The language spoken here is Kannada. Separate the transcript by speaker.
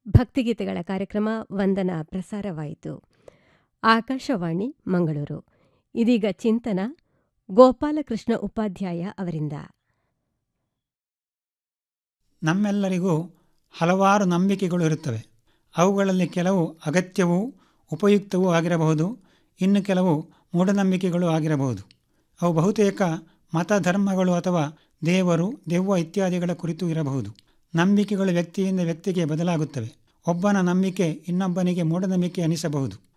Speaker 1: ಭಕ್ತಿಗೀತೆಗಳ ಕಾರ್ಯಕ್ರಮ ವಂದನ ಪ್ರಸಾರವಾಯಿತು ಆಕಾಶವಾಣಿ ಮಂಗಳೂರು ಇದೀಗ ಚಿಂತನ ಗೋಪಾಲಕೃಷ್ಣ ಉಪಾಧ್ಯಾಯ ಅವರಿಂದ
Speaker 2: ನಮ್ಮೆಲ್ಲರಿಗೂ ಹಲವಾರು ನಂಬಿಕೆಗಳು ಇರುತ್ತವೆ ಅವುಗಳಲ್ಲಿ ಕೆಲವು ಅಗತ್ಯವೂ ಉಪಯುಕ್ತವೂ ಆಗಿರಬಹುದು ಇನ್ನು ಕೆಲವು ಮೂಢನಂಬಿಕೆಗಳು ಆಗಿರಬಹುದು ಅವು ಬಹುತೇಕ ಮತಧರ್ಮಗಳು ಅಥವಾ ದೇವರು ದೆವ್ವ ಇತ್ಯಾದಿಗಳ ಕುರಿತು ಇರಬಹುದು ನಂಬಿಕೆಗಳು ವ್ಯಕ್ತಿಯಿಂದ ವ್ಯಕ್ತಿಗೆ ಬದಲಾಗುತ್ತವೆ ಒಬ್ಬನ ನಂಬಿಕೆ ಇನ್ನೊಬ್ಬನಿಗೆ ಮೂಢನಂಬಿಕೆ ಅನಿಸಬಹುದು